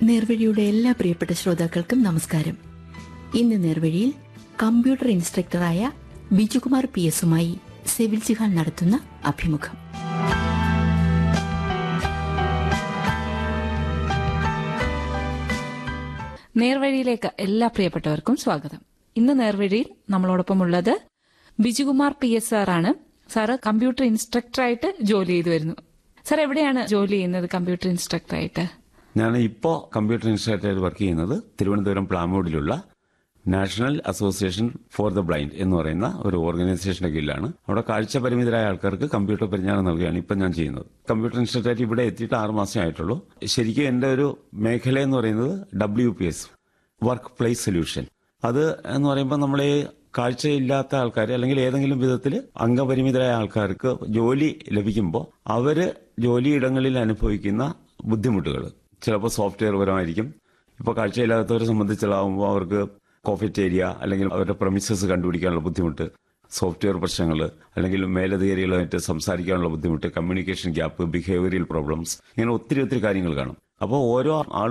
നേർവഴിയുടെ എല്ലാ പ്രിയപ്പെട്ട ശ്രോതാക്കൾക്കും നമസ്കാരം ഇന്ന് നേർവഴിയിൽ കമ്പ്യൂട്ടർ ഇൻസ്ട്രക്ടറായ ബിജുകുമാർ പി എസുമായി സെവിൽ ജിഹാൻ നടത്തുന്ന അഭിമുഖം നേർവഴിയിലേക്ക് എല്ലാ പ്രിയപ്പെട്ടവർക്കും സ്വാഗതം ഇന്ന് നേർവഴിയിൽ നമ്മളോടൊപ്പം ഉള്ളത് ബിജുകുമാർ പി എസ് സാർ ആണ് സാറ് കമ്പ്യൂട്ടർ ഇൻസ്ട്രക്ടറായിട്ട് ജോലി ചെയ്തു വരുന്നു സാർ എവിടെയാണ് ജോലി ചെയ്യുന്നത് കമ്പ്യൂട്ടർ ഇൻസ്ട്രക്ടറായിട്ട് ഞാൻ ഇപ്പോൾ കമ്പ്യൂട്ടർ ഇൻസ്റ്റിറ്റ്യൂട്ടായിട്ട് വർക്ക് ചെയ്യുന്നത് തിരുവനന്തപുരം പ്ലാമൂടിലുള്ള national association for the blind എന്ന് പറയുന്ന ഒരു ഓർഗനൈസേഷന്റെ കീഴിലാണ് അവിടെ കാഴ്ച പരിമിതരായ ആൾക്കാർക്ക് കമ്പ്യൂട്ടർ പരിജ്ഞാനം നൽകുകയാണ് ഇപ്പം ഞാൻ ചെയ്യുന്നത് കമ്പ്യൂട്ടർ ഇൻസ്റ്റിറ്റ്യൂട്ടായിട്ട് ഇവിടെ എത്തിയിട്ട് ആറ് മാസമേ ആയിട്ടുള്ളൂ ശരിക്കും എൻ്റെ ഒരു മേഖല എന്ന് പറയുന്നത് W P S work place solution അത് എന്ന് പറയുമ്പോൾ നമ്മൾ ഈ കാഴ്ചയില്ലാത്ത ആൾക്കാർ അല്ലെങ്കിൽ ഏതെങ്കിലും വിധത്തിൽ അംഗപരിമിതരായ ആൾക്കാർക്ക് ജോലി ലഭിക്കുമ്പോൾ അവര് ജോലിയിടങ്ങളിൽ അനുഭവിക്കുന്ന ബുദ്ധിമുട്ടുകൾ ചിലപ്പോൾ സോഫ്റ്റ്വെയർ പരമായിരിക്കും ഇപ്പോൾ കാഴ്ചയില്ലാത്തവരെ സംബന്ധിച്ചുള്ളാകുമ്പോൾ അവർക്ക് കോഫറ്റേരിയ അല്ലെങ്കിൽ അവരുടെ പ്രമിസസ് കണ്ടുപിടിക്കാനുള്ള ബുദ്ധിമുട്ട് സോഫ്റ്റ്വെയർ പ്രശ്നങ്ങൾ അല്ലെങ്കിൽ മേലധികാരികളുമായിട്ട് സംസാരിക്കാനുള്ള ബുദ്ധിമുട്ട് കമ്മ്യൂണിക്കേഷൻ ഗ്യാപ്പ് ബിഹേവിയറൽ പ്രോബ്ലംസ് ഇങ്ങനെ ഒത്തിരി ഒത്തിരി കാര്യങ്ങൾ കാണും അപ്പോൾ ഓരോ ആൾ